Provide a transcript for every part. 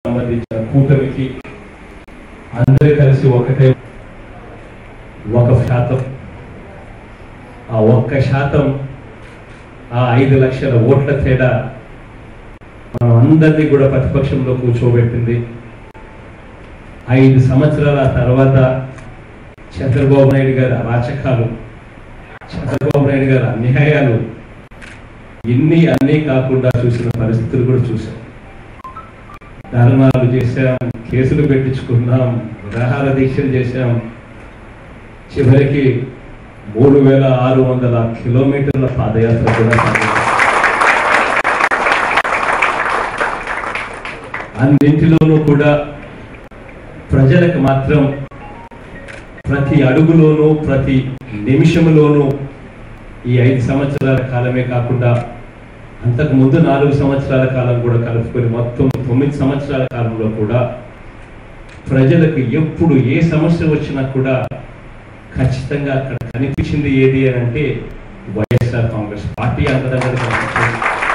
సంబంధించిన కూటమికి అందరూ కలిసి ఒకటే ఒక శాతం ఆ ఒక్క శాతం ఆ ఐదు లక్షల ఓట్ల తేడా మనం అందరినీ కూడా ప్రతిపక్షంలో కూర్చోబెట్టింది ఐదు సంవత్సరాల తర్వాత చంద్రబాబు నాయుడు గారి అరాచకాలు చంద్రబాబు నాయుడు గారి అన్యాయాలు ఇన్ని అన్నీ కాకుండా చూసిన పరిస్థితులు కూడా చూసాం ధర్నాలు చేశాం కేసులు పెట్టించుకున్నాం నిరాహార దీక్షలు చేశాం చివరికి మూడు వేల ఆరు వందల కిలోమీటర్ల పాదయాత్ర కూడా సాగించాం అన్నింటిలోనూ కూడా ప్రజలకు మాత్రం ప్రతి అడుగులోనూ ప్రతి నిమిషంలోనూ ఈ ఐదు సంవత్సరాల కాలమే కాకుండా అంతకు ముందు నాలుగు సంవత్సరాల కాలం కూడా కలుపుకొని మొత్తం తొమ్మిది సంవత్సరాల కాలంలో కూడా ప్రజలకు ఎప్పుడు ఏ సమస్య వచ్చినా కూడా ఖచ్చితంగా అక్కడ కనిపించింది ఏది అని అంటే వైఎస్ఆర్ కాంగ్రెస్ పార్టీ అంత దగ్గర కనిపించింది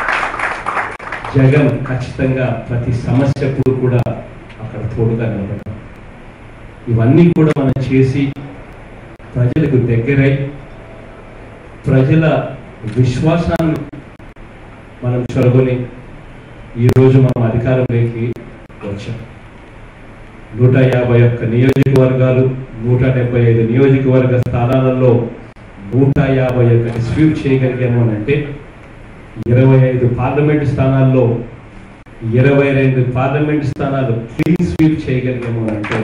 జగన్ ఖచ్చితంగా ప్రతి సమస్యప్పుడు కూడా అక్కడ తోడుగా నిలబడ్డాం ఇవన్నీ కూడా మనం చేసి ప్రజలకు దగ్గరై ప్రజల విశ్వాసాన్ని మనం చొరగొని ఈరోజు మనం అధికారంలోకి వచ్చాం నూట యాభై ఒక్క నియోజకవర్గాలు నూట డెబ్బై ఐదు నియోజకవర్గ స్థానాలలో నూట యాభై ఒకటి స్వీప్ చేయగలిగాము అని అంటే ఇరవై ఐదు పార్లమెంటు స్థానాల్లో ఇరవై రెండు పార్లమెంటు స్థానాలు క్లీన్ స్వీప్ చేయగలిగాము అని అంటే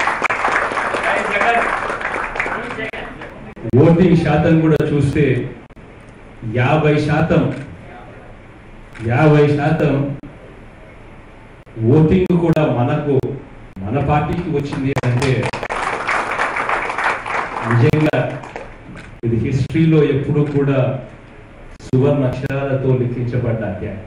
ఓటింగ్ శాతం కూడా చూస్తే యాభై శాతం యాభై శాతం ఓటింగ్ కూడా మనకు మన పార్టీకి వచ్చింది అంటే నిజంగా ఇది హిస్టరీలో ఎప్పుడూ కూడా సువర్ణ అక్షరాలతో లిఖించబడ్డ అధ్యాయం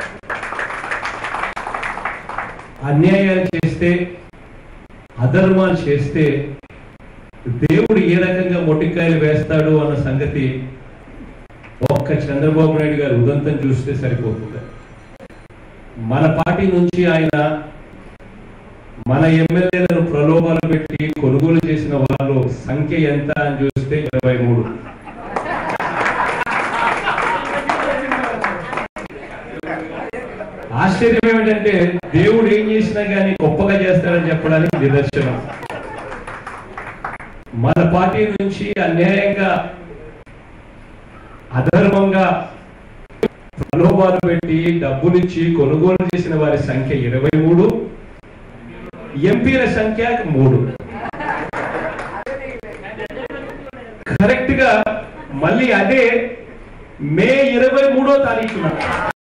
అన్యాయాలు చేస్తే అధర్మాలు చేస్తే దేవుడు ఏ రకంగా మొట్టికాయలు వేస్తాడు అన్న సంగతి ఒక్క చంద్రబాబు నాయుడు గారు ఉదంతం చూస్తే సరిపోతుంది మన పార్టీ నుంచి ఆయన మన ఎమ్మెల్యేలను ప్రలోభాలు పెట్టి కొనుగోలు చేసిన వాళ్ళు సంఖ్య ఎంత అని చూస్తే ఇరవై మూడు ఆశ్చర్యం ఏమిటంటే దేవుడు ఏం చేసినా కానీ గొప్పగా చేస్తాడని చెప్పడానికి నిదర్శనం మన పార్టీ నుంచి అన్యాయంగా అధర్మంగా ప్రలోభాలు పెట్టి డబ్బులిచ్చి కొనుగోలు చేసిన వారి సంఖ్య ఇరవై మూడు ఎంపీల సంఖ్య మూడు కరెక్ట్ గా మళ్ళీ అదే మే ఇరవై మూడో తారీఖున